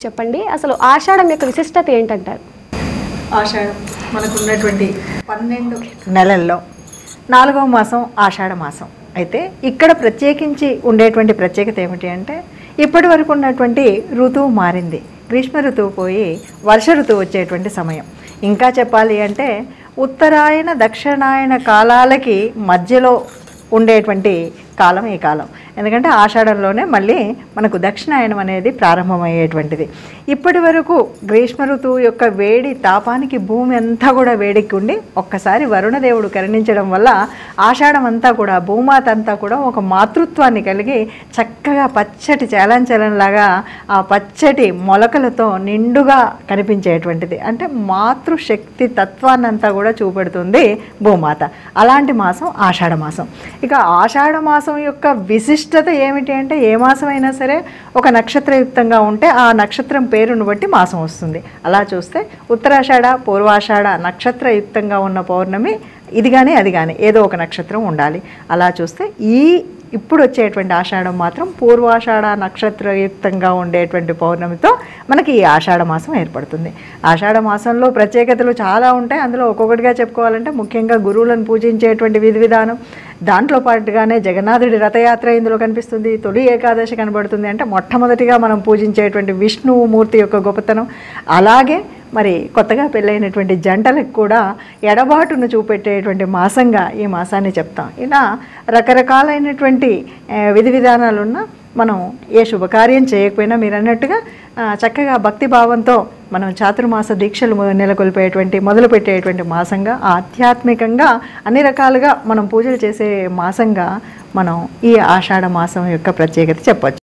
చెప్పండి అసలు ఆషాఢం యొక్క విశిష్టత ఏంటంటారు ఆషాఢం మనకు ఉన్నటువంటి పన్నెండు నెలల్లో నాలుగవ మాసం ఆషాఢ మాసం అయితే ఇక్కడ ప్రత్యేకించి ఉండేటువంటి ప్రత్యేకత ఏమిటి అంటే ఇప్పటి వరకు ఉన్నటువంటి ఋతువు మారింది గ్రీష్మ ఋతువు పోయి వర్ష ఋతువు వచ్చేటువంటి సమయం ఇంకా చెప్పాలి అంటే ఉత్తరాయణ దక్షిణాయన కాలాలకి మధ్యలో ఉండేటువంటి కాలం ఈ కాలం ఎందుకంటే ఆషాఢంలోనే మళ్ళీ మనకు దక్షిణాయనం అనేది ప్రారంభమయ్యేటువంటిది ఇప్పటి వరకు గ్రీష్మ ఋతువు యొక్క వేడి తాపానికి భూమి అంతా కూడా వేడెక్కి ఉండి ఒక్కసారి వరుణదేవుడు కరుణించడం వల్ల ఆషాఢం అంతా కూడా భూమాత అంతా కూడా ఒక మాతృత్వాన్ని కలిగి చక్కగా పచ్చటి చలంచలంలాగా ఆ పచ్చటి మొలకలతో నిండుగా కనిపించేటువంటిది అంటే మాతృశక్తి తత్వాన్నంతా కూడా చూపెడుతుంది భూమాత అలాంటి మాసం ఆషాఢ మాసం ఇక ఆషాఢ మాసం యొక్క విశిష్టత ఏమిటి అంటే ఏ మాసం అయినా సరే ఒక నక్షత్రయుక్తంగా ఉంటే ఆ నక్షత్రం పేరును బట్టి మాసం వస్తుంది అలా చూస్తే ఉత్తరాషాఢ పూర్వాషాఢ నక్షత్రయుక్తంగా ఉన్న పౌర్ణమి ఇది కానీ అది కానీ ఏదో ఒక నక్షత్రం ఉండాలి అలా చూస్తే ఈ ఇప్పుడు వచ్చేటువంటి ఆషాఢం మాత్రం పూర్వాషాఢ నక్షత్రయుక్తంగా ఉండేటువంటి పౌర్ణమితో మనకి ఈ ఆషాఢ మాసం ఏర్పడుతుంది ఆషాఢ మాసంలో ప్రత్యేకతలు చాలా ఉంటాయి అందులో ఒక్కొక్కటిగా చెప్పుకోవాలంటే ముఖ్యంగా గురువులను పూజించేటువంటి విధి విధానం దాంట్లో పాటుగానే జగన్నాథుడి రథయాత్ర ఇందులో కనిపిస్తుంది తొలి ఏకాదశి కనబడుతుంది అంటే మొట్టమొదటిగా మనం పూజించేటువంటి విష్ణువు మూర్తి యొక్క గొప్పతనం అలాగే మరి కొత్తగా పెళ్ళైనటువంటి జంటలకు కూడా ఎడబాటును చూపెట్టేటువంటి మాసంగా ఈ మాసాన్ని చెప్తాం ఇలా రకరకాలైనటువంటి ఆ, విధి విధానాలున్న మనం ఏ శుభకార్యం చేయకపోయినా మీరు అన్నట్టుగా ఆ, చక్కగా భక్తి భావంతో మనం చాతుర్మాస దీక్షలు మొ- నెలకొల్పేటువంటి మొదలు పెట్టేటువంటి మాసంగా ఆధ్యాత్మికంగా అన్ని రకాలుగా మనం పూజలు చేసే మాసంగా మనం ఈ ఆషాఢ మాసం యొక్క ప్రత్యేకత చెప్పొచ్చు